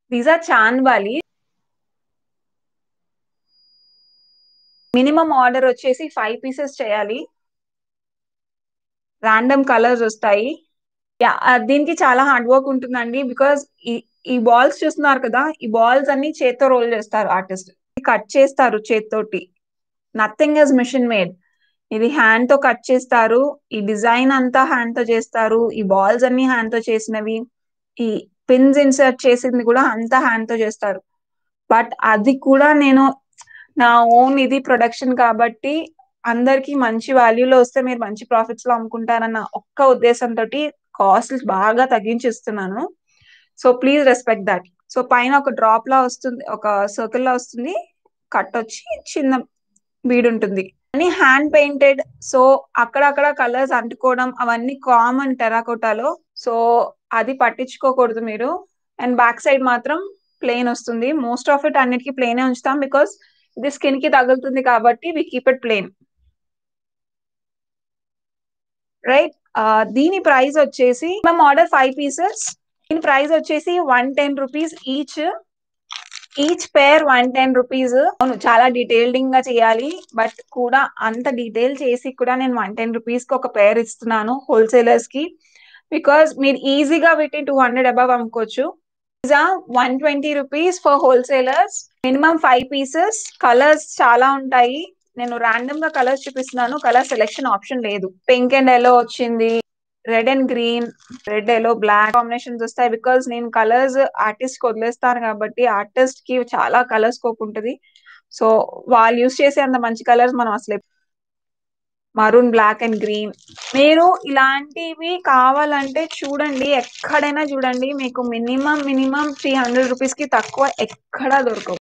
these are చాన్వాలి minimum order వచ్చేసి five pieces చేయాలి ర్యాండమ్ కలర్స్ వస్తాయి యా దీనికి చాలా హార్డ్ వర్క్ ఉంటుందండి బికాస్ ఈ ఈ బాల్స్ చూస్తున్నారు కదా ఈ బాల్స్ అన్ని చేత్తో రోల్ చేస్తారు ఆర్టిస్ట్ కట్ చేస్తారు చేత్తోటి నథింగ్ ఇస్ మిషన్ మేడ్ ఇది హ్యాండ్ తో కట్ చేస్తారు ఈ డిజైన్ అంతా హ్యాండ్ తో చేస్తారు ఈ బాల్స్ అన్ని హ్యాండ్ తో చేసినవి ఈ పిన్స్ ఇన్సర్ట్ చేసింది కూడా అంతా హ్యాండ్ తో చేస్తారు బట్ అది కూడా నేను నా ఓన్ ఇది ప్రొడక్షన్ కాబట్టి అందరికి మంచి వాల్యూలో వస్తే మీరు మంచి ప్రాఫిట్స్ లో అమ్ముకుంటారన్న ఒక్క ఉద్దేశంతో కాస్ట్ బాగా తగ్గించిస్తున్నాను so please respect that so పైన ఒక డ్రాప్ లా వస్తుంది ఒక సర్కిల్ లా వస్తుంది కట్ వచ్చి చిన్న బీడ్ ఉంటుంది అన్ని హ్యాండ్ పెయింటెడ్ సో అక్కడక్కడ కలర్స్ అంటుకోవడం అవన్నీ కామన్ టెరాకోటాలో సో అది పట్టించుకోకూడదు మీరు అండ్ బ్యాక్ సైడ్ మాత్రం ప్లెయిన్ వస్తుంది మోస్ట్ ఆఫ్ ఇట్ అన్నిటికీ ప్లెయిన్ ఉంచుతాం బికాస్ ఇది స్కిన్ కి తగులుతుంది కాబట్టి we keep it plain right దీని ప్రైస్ వచ్చేసి మేము ఆర్డర్ ఫైవ్ పీసెస్ దీని ప్రైస్ వచ్చేసి one ten rupees each each pair one ten rupees అవును చాలా డీటెయిల్డింగ్ గా చేయాలి బట్ కూడా అంత డీటెయిల్ చేసి కూడా నేను వన్ టెన్ రూపీస్ కి ఒక పేర్ ఇస్తున్నాను హోల్సేలర్స్ కి బికాస్ మీరు ఈజీగా వీటిని టూ హండ్రెడ్ అబవ్ అమ్ముకోవచ్చు one twenty rupees for wholesalers minimum five pieces colours చాలా ఉంటాయి నేను ర్యాండమ్ గా కలర్స్ చూపిస్తున్నాను కలర్ సెలెక్షన్ ఆప్షన్ లేదు పింక్ అండ్ ఎల్లో వచ్చింది red and green red yellow black combinations వస్తాయి బికాస్ నేను కలర్స్ ఆర్టిస్ట్ వదిలేస్తాను కాబట్టి ఆర్టిస్ట్ కి చాలా కలర్ స్కోప్ ఉంటుంది సో వాళ్ళు యూస్ చేసే అంత మంచి కలర్స్ మనం అసలు మరూన్ బ్లాక్ అండ్ గ్రీన్ మీరు ఇలాంటివి కావాలంటే చూడండి ఎక్కడైనా చూడండి మీకు minimum minimum three hundred rupees కి తక్కువ ఎక్కడా దొరకవు